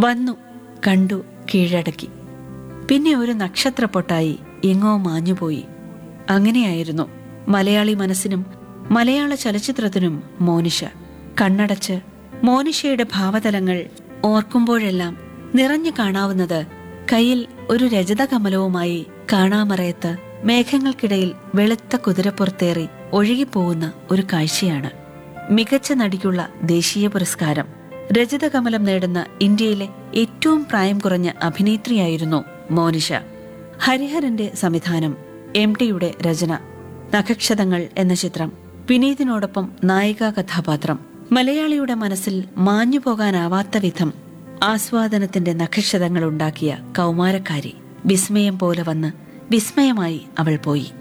വന്നു കണ്ടു കീഴടക്കി പിന്നെ ഒരു നക്ഷത്രപ്പൊട്ടായി എങ്ങോ മാഞ്ഞുപോയി അങ്ങനെയായിരുന്നു മലയാളി മനസ്സിനും മലയാള ചലച്ചിത്രത്തിനും മോനിഷ കണ്ണടച്ച് മോനിഷയുടെ ഭാവതലങ്ങൾ ഓർക്കുമ്പോഴെല്ലാം നിറഞ്ഞു കാണാവുന്നത് കയ്യിൽ ഒരു രജതകമലവുമായി കാണാമറയത്ത് മേഘങ്ങൾക്കിടയിൽ വെളുത്ത കുതിരപ്പുറത്തേറി ഒഴുകിപ്പോകുന്ന ഒരു കാഴ്ചയാണ് മികച്ച നടിക്കുള്ള ദേശീയ പുരസ്കാരം രജതകമലം നേടുന്ന ഇന്ത്യയിലെ ഏറ്റവും പ്രായം കുറഞ്ഞ അഭിനേത്രിയായിരുന്നു മോനിഷ ഹരിഹരന്റെ സംവിധാനം എം ടിയുടെ രചന നഖക്ഷതങ്ങൾ എന്ന ചിത്രം വിനീതിനോടൊപ്പം നായികാ കഥാപാത്രം മലയാളിയുടെ മനസ്സിൽ മാഞ്ഞുപോകാനാവാത്ത വിധം ആസ്വാദനത്തിന്റെ നഖക്ഷതങ്ങൾ ഉണ്ടാക്കിയ കൗമാരക്കാരി വിസ്മയം പോലെ വന്ന് വിസ്മയമായി അവൾ പോയി